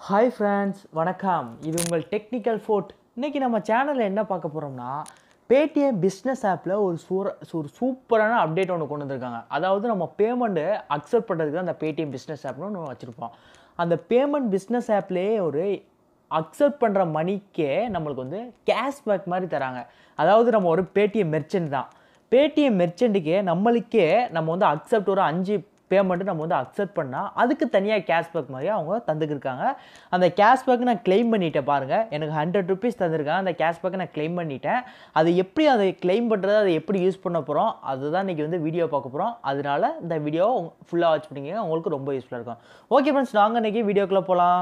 hi friends வணக்கம் இது உங்கள் டெக்னிக்கல் ஃபோர்ட் இன்றைக்கி நம்ம சேனலில் என்ன பார்க்க போகிறோம்னா பேடிஎம் பிஸ்னஸ் ஆப்பில் ஒரு சூர ஒரு சூப்பரான அப்டேட் ஒன்று கொண்டு வந்திருக்காங்க அதாவது நம்ம பேமெண்ட்டு அக்செப்ட் பண்ணுறதுக்கு அந்த பேடிஎம் பிஸ்னஸ் ஆப்னு ஒன்று வச்சுருப்போம் அந்த பேமெண்ட் பிஸ்னஸ் ஆப்லேயே ஒரு அக்செப்ட் பண்ணுற மணிக்கே நம்மளுக்கு வந்து கேஷ்பேக் மாதிரி தராங்க அதாவது நம்ம ஒரு பேடிஎம் மெர்ச்சன்ட் தான் பேடிஎம் மெர்ச்சண்ட்டுக்கே நம்மளுக்கே நம்ம வந்து அக்செப்ட் ஒரு அஞ்சு பேமெண்ட்டு நம்ம வந்து அக்செப்ட் பண்ணால் அதுக்கு தனியாக கேஷ்பேக் மாதிரி அவங்க தந்துக்கிருக்காங்க அந்த கேஷ்பேக் நான் க்ளைம் பண்ணிட்டேன் பாருங்கள் எனக்கு ஹண்ட்ரட் ருபீஸ் தந்திருக்காங்க அந்த கேஷ்பேக்கை நான் க்ளைம் பண்ணிட்டேன் அது எப்படி அதை க்ளைம் பண்ணுறது அதை எப்படி யூஸ் பண்ண போகிறோம் அதுதான் இன்றைக்கி வந்து வீடியோ பார்க்க போகிறோம் அதனால இந்த வீடியோ ஃபுல்லாக வாட்ச் பண்ணிக்கங்க உங்களுக்கு ரொம்ப யூஸ்ஃபுல்லாக இருக்கும் ஓகே ஃப்ரெண்ட்ஸ் நாங்கள் இன்றைக்கி வீடியோக்குள்ளே போகலாம்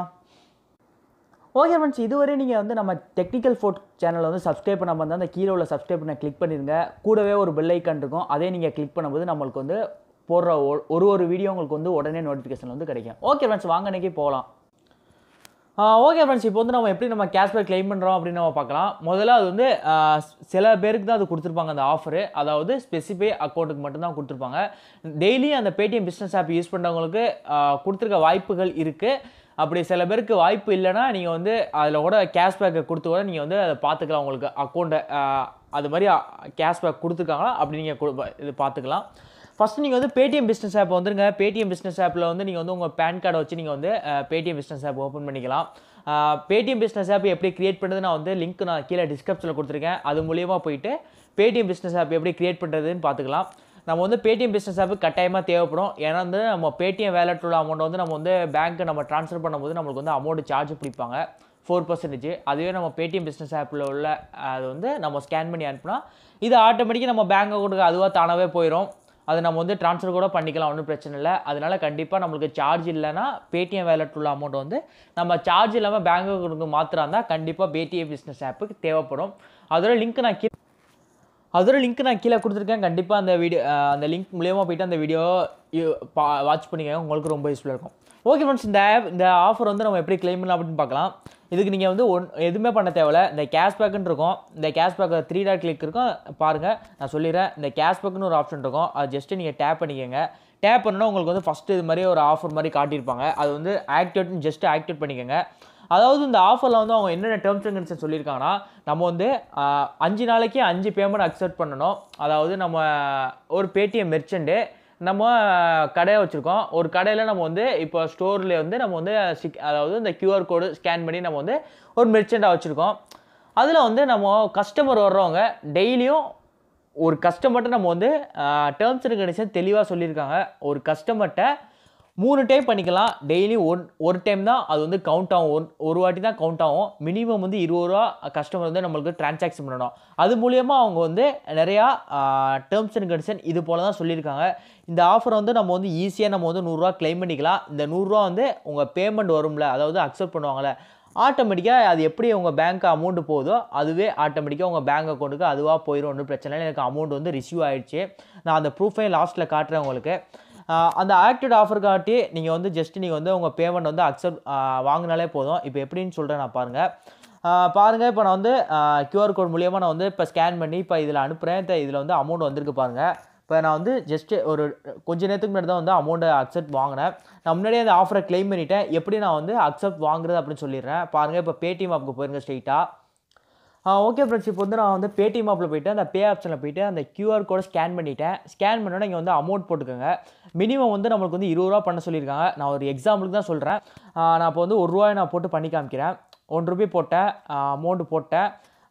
ஓகே ஃப்ரெண்ட்ஸ் இதுவரை நீங்கள் வந்து நம்ம டெக்னிக்கல் ஃபோர்ட் சேனலை வந்து சப்ஸ்கிரைப் பண்ணாமல் இருந்தால் அந்த கீழே உள்ள சப்ஸ்கிரைப் பண்ண கிளிக் பண்ணிடுங்க கூடவே ஒரு பெல் ஐக்கான் இருக்கும் அதே நீங்கள் கிளிக் பண்ணும்போது நம்மளுக்கு வந்து போடுற ஒ- ஒரு ஒரு வீடியோ உங்களுக்கு வந்து உடனே நோட்டிஃபிகேஷன் வந்து கிடைக்கும் ஓகே ஃப்ரெண்ட்ஸ் வாங்க இன்னைக்கு போகலாம் ஓகே ஃப்ரெண்ட்ஸ் இப்போ வந்து நம்ம எப்படி நம்ம கேஷ்பேக் க்ளைம் பண்ணுறோம் அப்படின்னு நம்ம பார்க்கலாம் முதல்ல அது வந்து ஆ, சில பேருக்கு தான் அது கொடுத்துருப்பாங்க அந்த ஆஃபரு அதாவது ஸ்பெசிஃபை அக்கௌண்ட்டுக்கு மட்டும்தான் கொடுத்துருப்பாங்க டெய்லி அந்த பேடிஎம் பிஸ்னஸ் ஆப் யூஸ் பண்ணுறவங்களுக்கு ஆ, கொடுத்துருக்க வாய்ப்புகள் இருக்குது அப்படி சில பேருக்கு வாய்ப்பு இல்லைன்னா நீங்கள் வந்து அதில் கூட கேஷ்பேக்கை கொடுத்து கூட நீங்கள் வந்து அதை பார்த்துக்கலாம் உங்களுக்கு அக்கௌண்ட்டை அது மாதிரி கேஷ்பேக் கொடுத்துருக்காங்களா அப்படி நீங்கள் இது பார்த்துக்கலாம் ஃபஸ்ட்டு நீங்கள் வந்து பேடிஎம் பிஸ்னஸ் ஆப் வந்துருங்க பேடிஎம் பிஸ்னஸ் ஆப்பில் வந்து நீங்கள் வந்து உங்கள் பேன் கார்டை வச்சு நீங்கள் வந்து பேடிஎம் பிஸ்னஸ் ஆப் ஓப்பன் பண்ணிக்கலாம் பேடிஎம் பிஸ்னஸ் ஆப் எப்படி கிரியேட் பண்ணுறது நான் வந்து லிங்க் நான் கீழே டிஸ்கிரிப்ஷனில் கொடுத்துருக்கேன் அது மூலியமாக போயிட்டு பேடிஎம் பிஸ்னஸ் ஆப் எப்படி கிரியேட் பண்ணுறதுன்னு பார்த்துக்கலாம் நம்ம வந்து பேடிஎம் பிஸ்னஸ் ஆப் கட்டாயமாக தேவைப்படும் ஏன்னா வந்து நம்ம பேடிஎம் வேலெட் உள்ள அமௌண்ட் வந்து நம்ம வந்து பேங்க்கு நம்ம ட்ரான்ஸ்ஃபர் பண்ணும்போது நம்மளுக்கு வந்து அமௌண்ட் சார்ஜ் பிடிப்பாங்க ஃபோர் பர்சன்டேஜ் அதுவே நம்ம பேடிஎம் பிஸ்னஸ் ஆப்பில் உள்ள அது வந்து நம்ம ஸ்கேன் பண்ணி அனுப்புனா இது ஆட்டோமேட்டிக்காக நம்ம பேங்க் அக்கௌண்ட்டுக்கு அதுவாக தானாகவே போயிடும் அது நம்ம வந்து ட்ரான்ஸ்ஃபர் கூட பண்ணிக்கலாம் ஒன்றும் பிரச்சனை இல்லை அதனால கண்டிப்பாக நம்மளுக்கு சார்ஜ் இல்லைன்னா பேடிஎம் வேலெட் உள்ள அமௌண்ட் வந்து நம்ம சார்ஜ் இல்லாமல் பேங்க் அக்கௌண்ட்டுக்கு மாத்திரம் தான் கண்டிப்பாக பேடிஎம் பிஸ்னஸ் ஆப்புக்கு தேவைப்படும் அதோட லிங்க் நான் கீழே அதோட லிங்க் நான் கீழே கொடுத்துருக்கேன் கண்டிப்பாக அந்த வீடியோ அந்த லிங்க் மூலியமாக போயிட்டு அந்த வீடியோ வாட்ச் பண்ணிக்கோங்க உங்களுக்கு ரொம்ப யூஸ்ஃபுல்லாக இருக்கும் ஓகே ஃப்ரெண்ட்ஸ் இந்த ஆப் இந்த ஆஃபர் வந்து நம்ம எப்படி claim பண்ணலாம் அப்படின்னு பார்க்கலாம் இதுக்கு நீங்கள் வந்து ஒன் எதுவுமே பண்ண தேவையில்ல இந்த கேஷ்பேக்குன்னு இருக்கும் இந்த கேஷ்பேக் த்ரீ டாட் கிளிக் இருக்கும் பாருங்கள் நான் சொல்லிடுறேன் இந்த கேஷ்பேக்குன்னு ஒரு ஆப்ஷன் இருக்கும் அது ஜஸ்ட்டு நீங்கள் டேப் பண்ணிக்கோங்க டேப் பண்ணோன்னா உங்களுக்கு வந்து ஃபஸ்ட்டு இது மாதிரி ஒரு ஆஃபர் மாதிரி காட்டியிருப்பாங்க அது வந்து ஆக்டிவேட் ஜஸ்ட் ஆக்டிவேட் பண்ணிக்கோங்க அதாவது இந்த ஆஃபரில் வந்து அவங்க என்னென்ன டேர்ம்ஸ் அண்ட் கண்டிஷன் சொல்லியிருக்காங்கன்னா நம்ம வந்து ஆஹ், அஞ்சு நாளைக்கு அஞ்சு பேமெண்ட் அக்செப்ட் பண்ணணும் அதாவது நம்ம ஒரு பேடிஎம் மெர்ச்சண்ட்டு நம்ம கடையை வச்சுருக்கோம் ஒரு கடையில் நம்ம வந்து இப்போ ஸ்டோரில் வந்து நம்ம வந்து சிக் அதாவது இந்த கியூஆர் கோடு ஸ்கேன் பண்ணி நம்ம வந்து ஒரு மெர்ச்சண்ட்டாக வச்சுருக்கோம் அதில் வந்து நம்ம கஸ்டமர் வர்றவங்க டெய்லியும் ஒரு கஸ்டமர்கிட்ட நம்ம வந்து டேர்ம்ஸ் அண்ட் கண்டிஷன் தெளிவாக சொல்லியிருக்காங்க ஒரு கஸ்டமர்கிட்ட மூணு டைம் பண்ணிக்கலாம் டெய்லி ஒன் ஒரு டைம் தான் அது வந்து கவுண்ட் ஆகும் ஒன் ஒரு வாட்டி தான் கவுண்ட் ஆகும் மினிமம் வந்து இருபது ரூபா கஸ்டமர் வந்து நம்மளுக்கு டிரான்சாக்ஷன் பண்ணணும் அது மூலியமாக அவங்க வந்து நிறையா டேர்ம்ஸ் அண்ட் கண்டிஷன் இது போல தான் சொல்லியிருக்காங்க இந்த ஆஃபர் வந்து நம்ம வந்து ஈஸியாக நம்ம வந்து நூறுரூவா க்ளைம் பண்ணிக்கலாம் இந்த நூறுரூவா வந்து உங்கள் பேமெண்ட் வரும்ல அதாவது அக்செப்ட் பண்ணுவாங்கள்ல ஆட்டோமேட்டிக்காக அது எப்படி உங்கள் பேங்க் அமௌண்ட் போகுதோ அதுவே ஆட்டோமேட்டிக்காக உங்கள் பேங்க் அக்கௌண்ட்டுக்கு அதுவாக போயிடும் ஒன்றும் பிரச்சனை இல்லை எனக்கு அமௌண்ட் வந்து ரிசீவ் ஆயிடுச்சு நான் அந்த ப்ரூஃபையும் லாஸ்ட்டில் காட்டுறேன் உங்களுக்கு ஆஹ் அந்த ஆக்டிவ் ஆஃபர் காட்டி நீங்கள் வந்து ஜஸ்ட் நீங்கள் வந்து உங்கள் பேமெண்ட் வந்து அக்செப்ட் வாங்கினாலே போதும் இப்போ எப்படின்னு சொல்கிறேன் நான் பாருங்கள் பாருங்கள் இப்போ நான் வந்து QR கோட் மூலியமாக நான் வந்து இப்போ ஸ்கேன் பண்ணி இப்போ இதில் அனுப்புகிறேன் இதில் வந்து அமௌண்ட் வந்திருக்கு பாருங்கள் இப்போ நான் வந்து ஜஸ்ட்டு ஒரு கொஞ்ச நேரத்துக்கு முன்னாடி தான் வந்து அமௌண்ட்டை அக்செப்ட் வாங்கினேன் நான் முன்னாடியே அந்த ஆஃபரை க்ளைம் பண்ணிட்டேன் எப்படி நான் வந்து அக்செப்ட் வாங்குறது அப்படின்னு சொல்லிடுறேன் பாருங்கள் இப்போ பேடிஎம் ஆப்புக்கு போயிருங்க ஸ்ட்ரெயிட்டாக ஓகே ஃப்ரெண்ட்ஸ் இப்போ வந்து நான் வந்து பேடிஎம் ஆப்பில் போயிட்டு அந்த பே ஆப்ஷனில் போயிட்டு அந்த QR கோடை ஸ்கேன் பண்ணிட்டேன் ஸ்கேன் பண்ணோன்னே இங்கே வந்து அமௌண்ட் போட்டுக்கோங்க மினிமம் வந்து நம்மளுக்கு வந்து இருபது ரூபா பண்ண சொல்லியிருக்காங்க நான் ஒரு எக்ஸாம்பிளுக்கு தான் சொல்கிறேன் நான் இப்போ வந்து ஒரு ரூபாய் நான் போட்டு பண்ணி காமிக்கிறேன் ஒன் ருபி போட்டேன் அமௌண்ட்டு போட்டேன்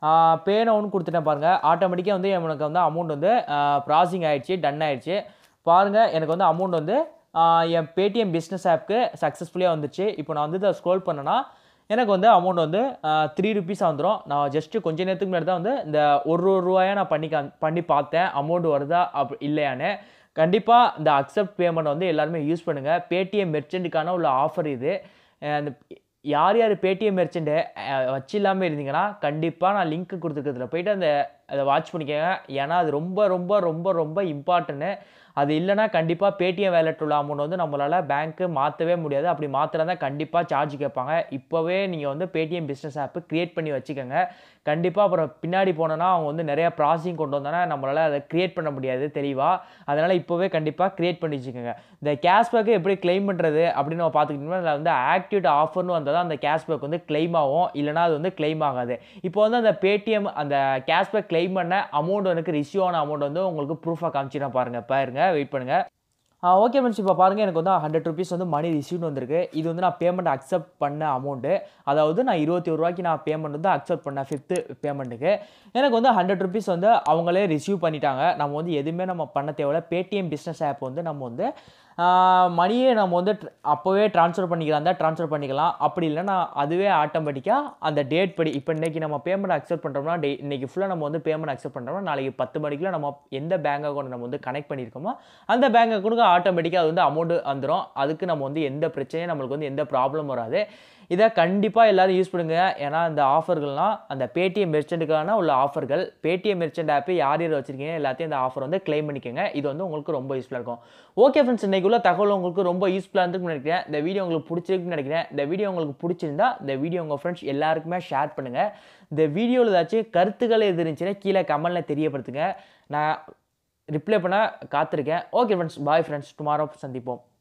பே ஒன்று கொடுத்துட்டேன் பாருங்கள் ஆட்டோமேட்டிக்காக வந்து எனக்கு வந்து அமௌண்ட் வந்து ப்ராசிங் ஆயிடுச்சு டன் ஆயிடுச்சு பாருங்கள் எனக்கு வந்து அமௌண்ட் வந்து ஆஹ் என் பேடிஎம் பிஸ்னஸ் ஆப்க்கு சக்ஸஸ்ஃபுல்லியாக வந்துச்சு இப்போ நான் வந்து இதை ஸ்க்ரோல் பண்ணேன்னா எனக்கு வந்து அமௌண்ட் வந்து த்ரீ ருபீஸாக வந்துடும் நான் ஜஸ்ட்டு கொஞ்ச நேரத்துக்கு முன்னாடி தான் வந்து இந்த ஒரு ஒரு ரூபாயை நான் பண்ணி கா பண்ணி பார்த்தேன் அமௌண்ட் வருதா அப் இல்லையான்னு கண்டிப்பாக இந்த அக்செப்ட் பேமெண்ட் வந்து எல்லாருமே யூஸ் பண்ணுங்கள் பேடிஎம் மெர்ச்செண்ட்டுக்கான உள்ள ஆஃபர் இது அஹ் அந்த யார் யார் பேடிஎம் மெர்ச்செண்ட்டு வச்சு இல்லாமல் இருந்தீங்கன்னா கண்டிப்பாக நான் லிங்க் கொடுத்துருக்கிறதுல போயிட்டு அந்த அதை வாட்ச் பண்ணிக்கோங்க ஏன்னா அது ரொம்ப ரொம்ப ரொம்ப ரொம்ப இம்பார்ட்டன்ட்டு அது இல்லைனா கண்டிப்பாக பேடிஎம் வேலெட் உள்ள அமௌண்ட் வந்து நம்மளால் பேங்க்கு மாற்றவே முடியாது அப்படி மாற்றினா கண்டிப்பாக சார்ஜ் கேட்பாங்க இப்போவே நீங்கள் வந்து பேடிஎம் பிஸ்னஸ் ஆப்பு க்ரியேட் பண்ணி வச்சுக்கோங்க கண்டிப்பாக அப்புறம் பின்னாடி போனோன்னா அவங்க வந்து நிறைய ப்ராசஸிங் கொண்டு வந்தோன்னா நம்மளால் அதை க்ரியேட் பண்ண முடியாது தெளிவாக அதனால் இப்போவே கண்டிப்பாக க்ரியேட் பண்ணி வச்சுக்கோங்க இந்த கேஷ்பேக்கை எப்படி க்ளைம் பண்ணுறது அப்படின்னு நம்ம பார்த்துக்கிட்டோம்னா அதில் வந்து ஆக்டிவேட் ஆஃபர்னு வந்தால் தான் அந்த கேஷ்பேக் வந்து க்ளைம் ஆகும் இல்லைனா அது வந்து க்ளைம் ஆகாது இப்போ வந்து அந்த பேடிஎம் அந்த கேஷ்பேக் க்ளைம் பண்ண அமௌண்ட் எனக்கு ரிசீவ் ஆன அமௌண்ட் வந்து உங்களுக்கு ப்ரூஃபாக காமிச்சினா பாருங்கள் பாருங்க வெயிட் பண்ணுங்கள் ஓகே ஃப்ரெண்ட்ஸ் இப்போ பாருங்கள் எனக்கு வந்து ஹண்ட்ரட் ருபீஸ் வந்து மணி ரிசீவ்னு வந்திருக்கு இது வந்து நான் பேமெண்ட் அக்செப்ட் பண்ண அமௌண்ட்டு அதாவது நான் இருபத்தி ஒரு ரூபாய்க்கு நான் பேமெண்ட் வந்து அக்செப்ட் பண்ணேன் ஃபிஃப்த்து பேமெண்ட்டுக்கு எனக்கு வந்து ஹண்ட்ரட் ருபீஸ் வந்து அவங்களே ரிசீவ் பண்ணிட்டாங்க நம்ம வந்து எதுவுமே நம்ம பண்ண தேவையில்ல பேடிஎம் பிஸ்னஸ் ஆப் வந்து நம்ம வந்து மணியே நம்ம வந்து tr- அப்போவே ட்ரான்ஸ்ஃபர் பண்ணிக்கலாம் தான் ட்ரான்ஸ்ஃபர் பண்ணிக்கலாம் அப்படி இல்லைன்னா அதுவே ஆட்டோமேட்டிக்காக அந்த டேட் படி இப்போ இன்றைக்கி நம்ம பேமெண்ட் அக்செப்ட் பண்ணுறோம்னா டே இன்னைக்கு ஃபுல்லாக நம்ம வந்து பேமெண்ட் அக்செப்ட் பண்ணுறோம்னா நாளைக்கு பத்து மணிக்குள்ள நம்ம எந்த பேங்க் அக்கௌண்ட் நம்ம வந்து கனெக்ட் பண்ணியிருக்கோமோ அந்த பேங்க் அக்கௌண்ட்டுக்கு ஆட்டோமேட்டிக்காக அது வந்து அமௌண்ட் வந்துடும் அதுக்கு நம்ம வந்து எந்த பிரச்சனையும் நம்மளுக்கு வந்து எந்த ப்ராப்ளம் வராது இதை கண்டிப்பாக எல்லாரும் யூஸ் பண்ணுங்க ஏன்னா இந்த ஆஃபர்கள்லாம் அந்த பேடிஎம் மெர்ச்செண்ட்டுக்கான உள்ள ஆஃபர்கள் பேடிஎம் மெர்ச்செண்ட் ஆப் யார் யார் வச்சிருக்கீங்க எல்லாத்தையும் இந்த ஆஃபர் வந்து க்ளைம் பண்ணிக்கோங்க இது வந்து உங்களுக்கு ரொம்ப யூஸ்ஃபுல்லாக இருக்கும் ஓகே ஃப்ரெண்ட்ஸ் இன்னைக்கு உள்ள தகவல் உங்களுக்கு ரொம்ப யூஸ்ஃபுல்லாக இருந்துக்குன்னு நினைக்கிறேன் இந்த வீடியோ உங்களுக்கு பிடிச்சிருக்குன்னு நினைக்கிறேன் இந்த வீடியோ உங்களுக்கு பிடிச்சிருந்தா இந்த வீடியோ உங்கள் ஃப்ரெண்ட்ஸ் எல்லாருக்குமே ஷேர் பண்ணுங்கள் இந்த வீடியோவில் ஏதாச்சும் கருத்துக்கள் எது இருந்துச்சுன்னா கீழே கமெண்ட்டில் தெரியப்படுத்துங்க நான் ரிப்ளை பண்ண காத்திருக்கேன் okay friends bye friends tomorrow சந்திப்போம்